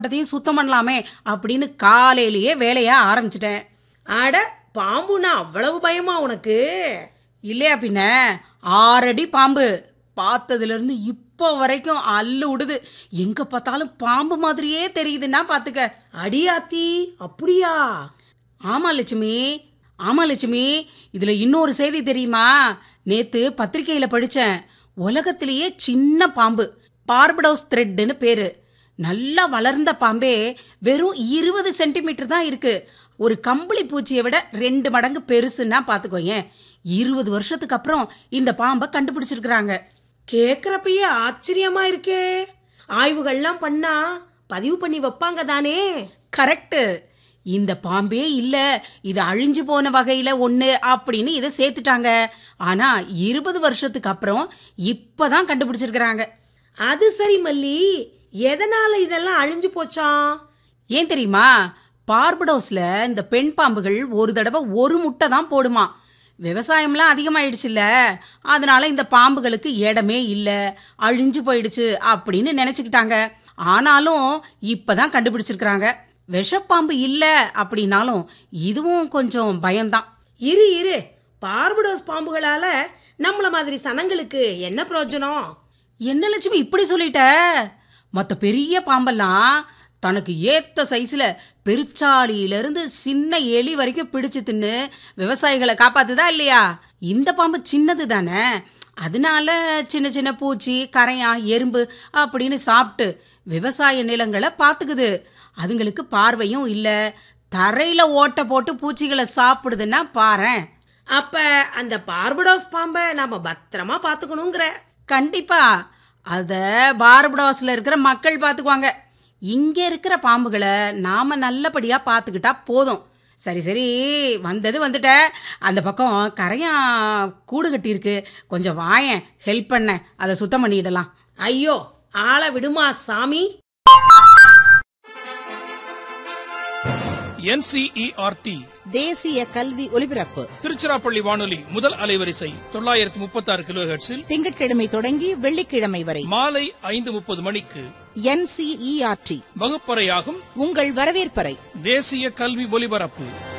அதையும் சுத்தம் பண்ணலாமே அப்படின்னு காலையிலேயே வேலையா ஆரம்பிச்சிட்டேன் அட பாம்புனா அவ்வளவு பயமா உனக்கு இல்லையா பின்ன ஆறடி பாம்பு பார்த்ததுல இருந்து இப்போ வரைக்கும் அல்லு விடுது எங்க பார்த்தாலும் பாம்பு மாதிரியே தெரியுதுன்னா பாத்துக்க அடியாத்தி அப்படியா ஆமா லட்சுமி ஆமா லட்சுமி இதுல இன்னொரு செய்தி தெரியுமா நேத்து பத்திரிக்கையில படிச்சேன் உலகத்திலேயே சின்ன பாம்பு பார்படோஸ் த்ரெட்னு பேரு நல்லா வளர்ந்த பாம்பே வெறும் இருபது சென்டிமீட்டர் தான் இருக்கு ஒரு கம்பளி பூச்சியை விட ரெண்டு மடங்கு பெருசுன்னா பாத்துக்கோயேன் இருபது வருஷத்துக்கு அப்புறம் இந்த பாம்பை கண்டுபிடிச்சிருக்கிறாங்க கேக்குறப்பயே ஆச்சரியமா இருக்கே ஆய்வுகள்லாம் பண்ணா பதிவு பண்ணி வைப்பாங்க தானே கரெக்ட் இந்த பாம்பே இல்ல இது அழிஞ்சு போன வகையில ஒண்ணு அப்படின்னு இதை சேர்த்துட்டாங்க ஆனா இருபது வருஷத்துக்கு அப்புறம் இப்பதான் கண்டுபிடிச்சிருக்கிறாங்க அது சரி மல்லி எதனால இதெல்லாம் அழிஞ்சு போச்சாம் ஏன் தெரியுமா பார்படோஸ்ல இந்த பெண் பாம்புகள் ஒரு தடவை ஒரு முட்டை தான் போடுமா விவசாயம்லாம் அதிகமாயிடுச்சுல்ல அதனால இந்த பாம்புகளுக்கு இடமே இல்ல அழிஞ்சு போயிடுச்சு அப்படின்னு நினைச்சுக்கிட்டாங்க ஆனாலும் இப்பதான் கண்டுபிடிச்சிருக்கிறாங்க விஷப்பாம்பு இல்ல அப்படின்னாலும் இதுவும் கொஞ்சம் பயம்தான் இரு இரு பார்படோஸ் பாம்புகளால நம்மள மாதிரி சனங்களுக்கு என்ன பிரயோஜனம் என்ன லட்சுமி இப்படி சொல்லிட்ட மத்த பெரிய பாம்பெல்லாம் தனக்கு ஏத்த சைஸ்ல பெருச்சாளியில இருந்து சின்ன எலி வரைக்கும் பிடிச்சு தின்னு விவசாயிகளை காப்பாத்துதா இல்லையா இந்த பாம்பு சின்னது தானே அதனால சின்ன சின்ன பூச்சி கரையான் எறும்பு அப்படின்னு சாப்பிட்டு விவசாய நிலங்களை பாத்துக்குது அதுங்களுக்கு பார்வையும் இல்ல தரையில ஓட்ட போட்டு பூச்சிகளை சாப்பிடுதுன்னா பாரேன் அப்ப அந்த பார்படோஸ் பாம்பை நாம பத்திரமா பாத்துக்கணுங்கிற கண்டிப்பா அத பார்படோஸ்ல இருக்கிற மக்கள் பாத்துக்குவாங்க இங்க இருக்கிற பாம்புகளை நாம நல்லபடியா பாத்துக்கிட்டா போதும் சரி சரி வந்தது வந்துட்ட அந்த பக்கம் கரையா கூடு கட்டியிருக்கு கொஞ்சம் வாயேன் ஹெல்ப் பண்ண அதை சுத்தம் பண்ணிடலாம் ஐயோ ஆள விடுமா சாமி என்சிஇஆர்டி தேசிய கல்வி ஒலிபரப்பு திருச்சிராப்பள்ளி வானொலி முதல் அலைவரிசை தொள்ளாயிரத்தி முப்பத்தி ஆறு கிலோ ஹெர்ட்ஸில் திங்கட்கிழமை தொடங்கி வெள்ளிக்கிழமை வரை மாலை ஐந்து முப்பது மணிக்கு என்சிஇஆர்டி வகுப்பறையாகும் உங்கள் வரவேற்பறை தேசிய கல்வி ஒலிபரப்பு